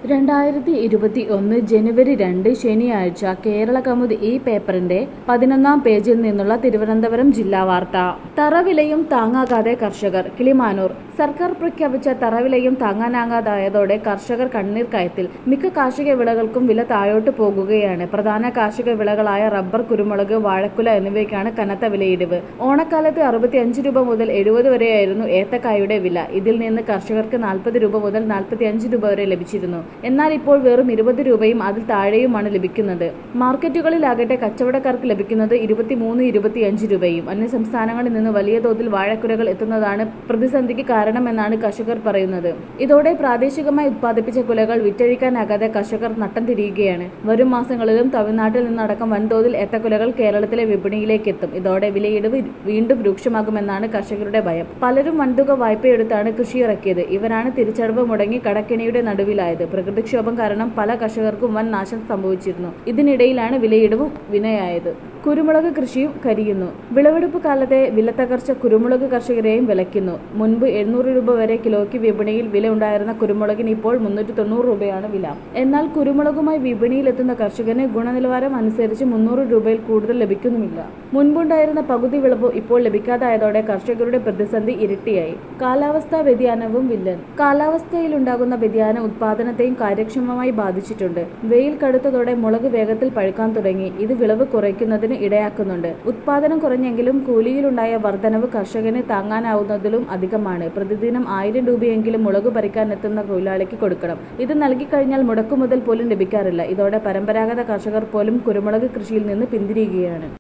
രണ്ടായിരത്തി ഇരുപത്തി ഒന്ന് ജനുവരി രണ്ട് ശനിയാഴ്ച കേരള കൗമുദി ഈ പേപ്പറിന്റെ പതിനൊന്നാം പേജിൽ നിന്നുള്ള തിരുവനന്തപുരം ജില്ലാ വാർത്ത തറവിലയും താങ്ങാകാതെ കർഷകർ കിളിമാനൂർ സർക്കാർ പ്രഖ്യാപിച്ച തറവിലയും താങ്ങാനാകാതായതോടെ കർഷകർ കണ്ണീർ കയത്തിൽ മിക്ക കാർഷിക വിളകൾക്കും വില താഴോട്ട് പോകുകയാണ് പ്രധാന കാർഷിക വിളകളായ റബ്ബർ കുരുമുളക് വാഴക്കുല എന്നിവയ്ക്കാണ് കനത്ത വിലയിടിവ് ഓണക്കാലത്ത് അറുപത്തിയഞ്ച് രൂപ മുതൽ എഴുപത് വരെയായിരുന്നു ഏത്തക്കായുടെ വില ഇതിൽ നിന്ന് കർഷകർക്ക് നാൽപ്പത് രൂപ മുതൽ നാൽപ്പത്തിയഞ്ച് രൂപ വരെ ലഭിച്ചിരുന്നു എന്നാൽ ഇപ്പോൾ വെറും ഇരുപത് രൂപയും അതിൽ താഴെയുമാണ് ലഭിക്കുന്നത് മാർക്കറ്റുകളിലാകട്ടെ കച്ചവടക്കാർക്ക് ലഭിക്കുന്നത് ഇരുപത്തിമൂന്ന് ഇരുപത്തിയഞ്ച് രൂപയും അന്യ സംസ്ഥാനങ്ങളിൽ നിന്ന് വലിയ തോതിൽ വാഴക്കുലകൾ എത്തുന്നതാണ് പ്രതിസന്ധിക്ക് കാരണമെന്നാണ് കർഷകർ പറയുന്നത് ഇതോടെ പ്രാദേശികമായി ഉത്പാദിപ്പിച്ച കുലകൾ വിറ്റഴിക്കാനാകാതെ കർഷകർ നട്ടം തിരിയുകയാണ് വരും മാസങ്ങളിലും തമിഴ്നാട്ടിൽ നിന്നടക്കം വൻതോതിൽ ഏത്തക്കുലകൾ കേരളത്തിലെ വിപണിയിലേക്ക് എത്തും ഇതോടെ വിലയിടിവ് വീണ്ടും രൂക്ഷമാകുമെന്നാണ് കർഷകരുടെ ഭയം പലരും വൻതുക വായ്പയെടുത്താണ് കൃഷി ഇറക്കിയത് ഇവരാണ് തിരിച്ചടവ് മുടങ്ങി കടക്കിണിയുടെ നടുവിലായത് പ്രകൃതിക്ഷോഭം കാരണം പല കർഷകർക്കും വൻ നാശം സംഭവിച്ചിരുന്നു ഇതിനിടയിലാണ് വിലയിടിവും വിനയായത് കുരുമുളക് കൃഷിയും കരിയുന്നു വിളവെടുപ്പ് കാലത്തെ വിലത്തകർച്ച കുരുമുളക് കർഷകരെയും വിലയ്ക്കുന്നു മുൻപ് എഴുന്നൂറ് രൂപ വരെ കിലോയ്ക്ക് വിപണിയിൽ വില ഉണ്ടായിരുന്ന കുരുമുളകിന് ഇപ്പോൾ മുന്നൂറ്റി തൊണ്ണൂറ് രൂപയാണ് വില എന്നാൽ കുരുമുളകുമായി വിപണിയിലെത്തുന്ന കർഷകന് ഗുണനിലവാരം അനുസരിച്ച് മുന്നൂറ് രൂപയിൽ കൂടുതൽ ലഭിക്കുന്നുമില്ല മുൻപുണ്ടായിരുന്ന പകുതി വിളവ് ഇപ്പോൾ ലഭിക്കാതായതോടെ കർഷകരുടെ പ്രതിസന്ധി ഇരട്ടിയായി കാലാവസ്ഥാ വ്യതിയാനവും വില്ലൻ കാലാവസ്ഥയിലുണ്ടാകുന്ന വ്യതിയാനം ഉത്പാദനത്തെയും കാര്യക്ഷമമായി ബാധിച്ചിട്ടുണ്ട് വെയിൽ കടുത്തതോടെ മുളക് വേഗത്തിൽ പഴുക്കാൻ തുടങ്ങി ഇത് വിളവ് കുറയ്ക്കുന്നതിന് ഇടയാക്കുന്നുണ്ട് ഉത്പാദനം കുറഞ്ഞെങ്കിലും കൂലിയിലുണ്ടായ വർധനവ് കർഷകന് താങ്ങാനാവുന്നതിലും അധികമാണ് പ്രതിദിനം ആയിരം രൂപയെങ്കിലും മുളക് പറിക്കാൻ എത്തുന്ന തൊഴിലാളിക്ക് കൊടുക്കണം ഇത് നൽകിക്കഴിഞ്ഞാൽ മുടക്കുമുതൽ പോലും ലഭിക്കാറില്ല ഇതോടെ പരമ്പരാഗത കർഷകർ പോലും കുരുമുളക് കൃഷിയിൽ നിന്ന് പിന്തിരിയുകയാണ്